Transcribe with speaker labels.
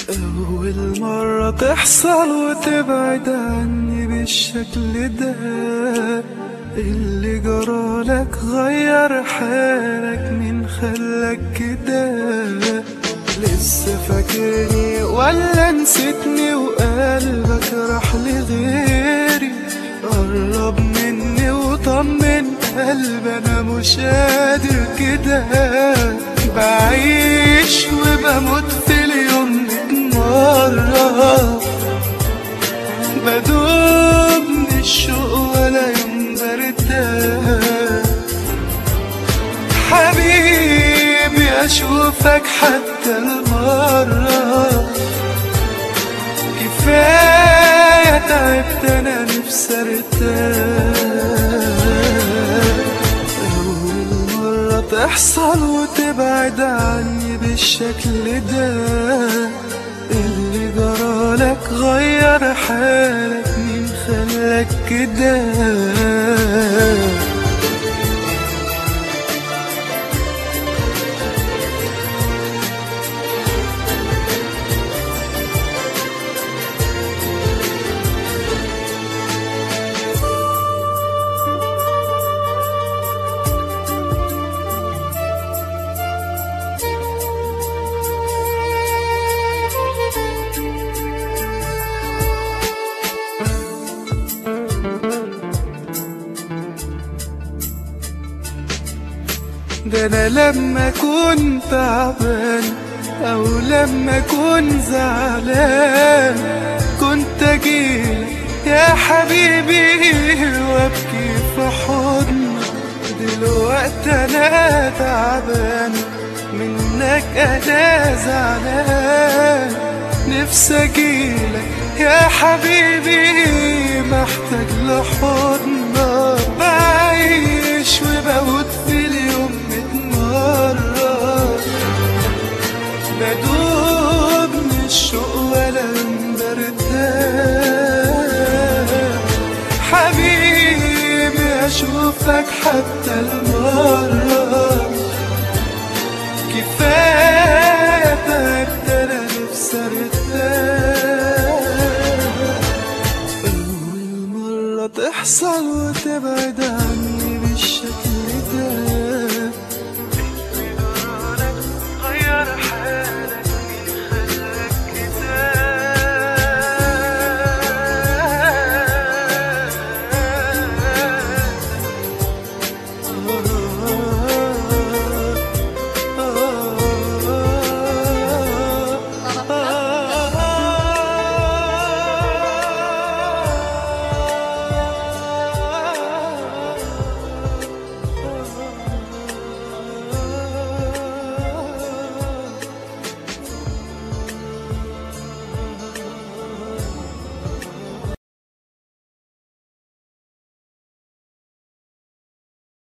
Speaker 1: أول مرة تحصل وتبعد عني بالشكل ده اللي جرالك غير حالك من خلاك كده لسه فاكرني ولا نسيتني وقلبك راح لغيري قرب مني وطمن قلبي انا مش قادر كده بعيش وبموت في اليوم ميت مرة بدوب من الشوق ولا يوم برتاح حبيبي اشوفك حتى المرة كفاية تعبت انا نفسي ارتاح أول مرة تحصل وتبعد عني بالشكل ده اللي جرالك غير حالك مين خلاك كده ده انا لما اكون تعبان او لما اكون زعلان كنت اجيلك يا حبيبي وابكي في حضنك دلوقتي انا تعبان منك انا زعلان نفسي اجيلك يا حبيبي محتاج لحضنك بعيش وبموت في اليوم ميت مرة بدوب من الشوق ولا برتاح حبيبي اشوفك حتى المرة كفاية تعبت انا نفسي ارتاح أول مرة تحصل وتبعد